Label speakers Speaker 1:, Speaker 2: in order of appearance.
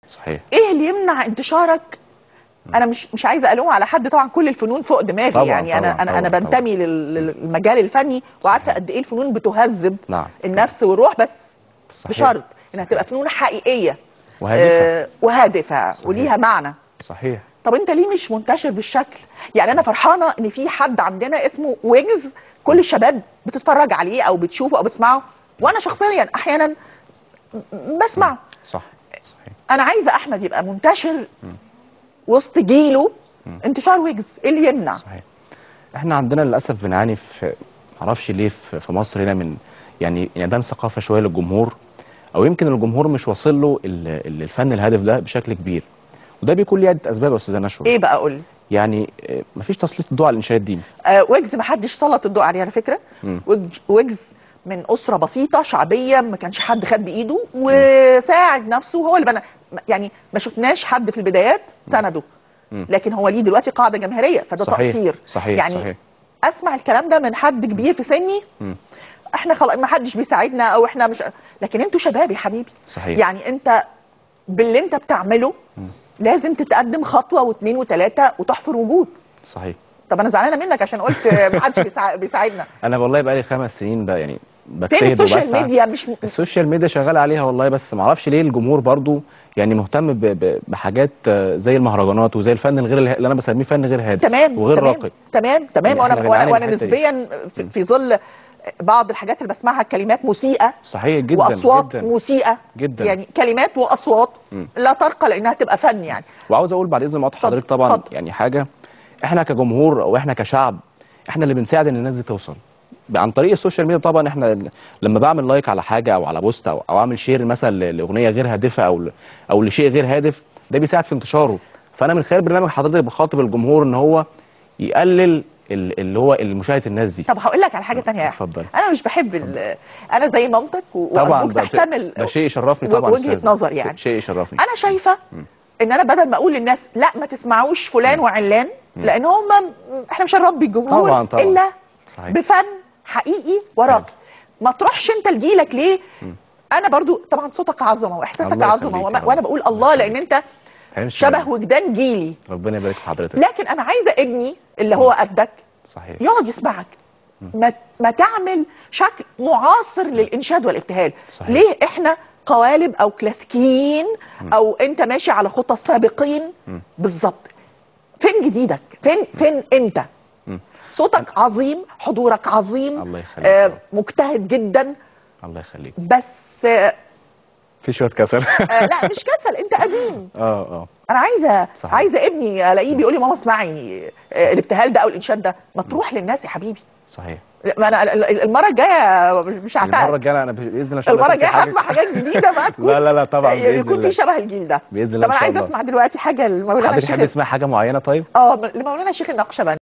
Speaker 1: صحيح
Speaker 2: ايه اللي يمنع انتشارك انا مش مش عايزه الوم على حد طبعا كل الفنون فوق دماغي
Speaker 1: طبعاً،
Speaker 2: يعني انا
Speaker 1: طبعاً،
Speaker 2: انا انا
Speaker 1: طبعاً،
Speaker 2: بنتمي لل- للمجال الفني وعارفه قد ايه الفنون بتهذب
Speaker 1: نعم
Speaker 2: النفس والروح بس
Speaker 1: صحيح.
Speaker 2: بشرط انها تبقى فنون حقيقيه
Speaker 1: وهادفة
Speaker 2: آه وهادفه
Speaker 1: صحيح.
Speaker 2: وليها معنى
Speaker 1: صحيح
Speaker 2: طب انت ليه مش منتشر بالشكل يعني انا فرحانه ان في حد عندنا اسمه ويجز كل الشباب بتتفرج عليه او بتشوفه او بتسمعه وانا شخصيا احيانا بسمع
Speaker 1: صح صحيح
Speaker 2: انا عايزه احمد يبقى منتشر وسط جيله
Speaker 1: مم.
Speaker 2: انتشار ويجز ايه اللي يمنع
Speaker 1: صحيح احنا عندنا للاسف بنعاني في معرفش ليه في في مصر هنا من يعني انعدام ثقافه شويه للجمهور او يمكن الجمهور مش واصل له ال- ال- الفن الهادف ده بشكل كبير وده بيكون ليه عده اسباب يا استاذه نشوى
Speaker 2: ايه بقى قول لي
Speaker 1: يعني آه، مفيش تسليط الضوء على الانشاء الديني
Speaker 2: آه ويجز ما حدش سلط الضوء عليه على فكره
Speaker 1: مم.
Speaker 2: ويج- ويجز من اسره بسيطه شعبيه ما كانش حد خد بايده وساعد نفسه هو اللي بنى يعني ما شفناش حد في البدايات سنده
Speaker 1: مم.
Speaker 2: لكن هو ليه دلوقتي قاعده جماهيريه فده
Speaker 1: صحيح
Speaker 2: تقصير
Speaker 1: صحيح
Speaker 2: يعني
Speaker 1: صحيح
Speaker 2: اسمع الكلام ده من حد كبير في سني
Speaker 1: مم.
Speaker 2: احنا خلاص ما حدش بيساعدنا او احنا مش لكن انتوا شباب يا حبيبي
Speaker 1: صحيح
Speaker 2: يعني انت باللي انت بتعمله
Speaker 1: مم.
Speaker 2: لازم تتقدم خطوه واثنين وثلاثه وتحفر وجود
Speaker 1: صحيح
Speaker 2: طب انا زعلانه منك عشان قلت ما حدش بيساع- بيساعدنا
Speaker 1: انا والله بقالي خمس سنين بقى يعني
Speaker 2: فين
Speaker 1: بجتهد
Speaker 2: السوشيال
Speaker 1: وبسعى
Speaker 2: ميديا مش
Speaker 1: السوشيال ميديا شغال عليها والله بس ما اعرفش ليه الجمهور برضو يعني مهتم ب- ب- بحاجات آه، زي المهرجانات وزي الفن الغير اله- اللي انا بسميه فن غير هادف
Speaker 2: تمام
Speaker 1: وغير
Speaker 2: تمام
Speaker 1: راقي
Speaker 2: تمام تمام
Speaker 1: يعني
Speaker 2: وانا
Speaker 1: إحنا
Speaker 2: وانا,
Speaker 1: بنعاني
Speaker 2: وأنا
Speaker 1: من الحتة دي.
Speaker 2: نسبيا في, في ظل بعض الحاجات اللي بسمعها كلمات مسيئه
Speaker 1: صحيح جدا
Speaker 2: واصوات
Speaker 1: جدا
Speaker 2: مسيئه
Speaker 1: جدا
Speaker 2: يعني كلمات واصوات
Speaker 1: مم.
Speaker 2: لا ترقى لانها تبقى فن يعني
Speaker 1: وعاوز اقول بعد اذن مقاطعه
Speaker 2: اتفضل،
Speaker 1: حضرتك طبعا
Speaker 2: اتفضل.
Speaker 1: يعني حاجه احنا كجمهور او احنا كشعب احنا اللي بنساعد ان الناس دي توصل عن طريق السوشيال ميديا طبعا احنا لما بعمل لايك على حاجه او على بوست او, أو اعمل شير مثلا ل- لاغنيه غير هادفه او ل- او لشيء غير هادف ده بيساعد في انتشاره فانا من خلال برنامج حضرتك بخاطب الجمهور ان هو يقلل ال- اللي هو مشاهده الناس دي
Speaker 2: طب هقول لك على حاجه تانية يا احمد
Speaker 1: اتفضل
Speaker 2: انا مش بحب ال- انا زي مامتك و-
Speaker 1: طبعا
Speaker 2: وارجوك
Speaker 1: ده شيء,
Speaker 2: تحتمل
Speaker 1: ده شيء يشرفني
Speaker 2: و-
Speaker 1: طبعا
Speaker 2: وجهة
Speaker 1: أستاذة.
Speaker 2: نظر يعني.
Speaker 1: شيء- شيء يشرفني
Speaker 2: انا شايفه
Speaker 1: مم.
Speaker 2: ان انا بدل ما اقول للناس لا ما تسمعوش فلان وعلان
Speaker 1: مم.
Speaker 2: لان هم احنا مش هنربي الجمهور
Speaker 1: طبعاً، طبعاً.
Speaker 2: الا
Speaker 1: صحيح
Speaker 2: بفن حقيقي وراقي ما تروحش انت لجيلك ليه
Speaker 1: مم.
Speaker 2: انا برضو طبعا صوتك عظمه واحساسك
Speaker 1: الله
Speaker 2: عظمه
Speaker 1: يخليك
Speaker 2: وما-
Speaker 1: يا
Speaker 2: وانا
Speaker 1: رب.
Speaker 2: بقول
Speaker 1: الله
Speaker 2: الله لان
Speaker 1: يخليك.
Speaker 2: انت
Speaker 1: هيمشي
Speaker 2: شبه
Speaker 1: معانا.
Speaker 2: وجدان جيلي
Speaker 1: ربنا يبارك في حضرتك
Speaker 2: لكن انا عايزه ابني اللي هو قدك
Speaker 1: صحيح
Speaker 2: يقعد يسمعك ما ما تعمل شكل معاصر للانشاد والابتهال
Speaker 1: صحيح.
Speaker 2: ليه احنا قوالب او كلاسيكيين او انت ماشي على خطى السابقين
Speaker 1: مم.
Speaker 2: بالظبط فين جديدك فين فين انت
Speaker 1: مم.
Speaker 2: صوتك عظيم حضورك عظيم
Speaker 1: الله يخليك
Speaker 2: آه
Speaker 1: يا رب.
Speaker 2: مجتهد جدا
Speaker 1: الله يخليك
Speaker 2: بس آه
Speaker 1: في شويه كسل
Speaker 2: آه، لا مش كسل انت قديم
Speaker 1: اه اه
Speaker 2: انا عايزه
Speaker 1: صحيح.
Speaker 2: عايزه ابني الاقيه بيقول لي ماما اسمعي آه، الابتهال ده او الانشاد ده ما تروح للناس يا حبيبي
Speaker 1: صحيح
Speaker 2: لا، ما انا ال- ال- المره الجايه مش
Speaker 1: المره
Speaker 2: هعتقد
Speaker 1: الجايه انا باذن الله إن شاء الله
Speaker 2: المره
Speaker 1: يكون في
Speaker 2: الجايه
Speaker 1: حاجة-
Speaker 2: هسمع حاجات جديده بقى تكون
Speaker 1: لا لا لا طبعا باذن
Speaker 2: يكون
Speaker 1: الله
Speaker 2: في شبه الجيل ده
Speaker 1: باذن الله
Speaker 2: طب
Speaker 1: إن
Speaker 2: انا
Speaker 1: شاء
Speaker 2: عايزه
Speaker 1: الله.
Speaker 2: اسمع دلوقتي حاجه لمولانا
Speaker 1: حضرتك
Speaker 2: الشيخ
Speaker 1: تحب تسمع حاجه معينه طيب
Speaker 2: اه لمولانا الشيخ النقشبندي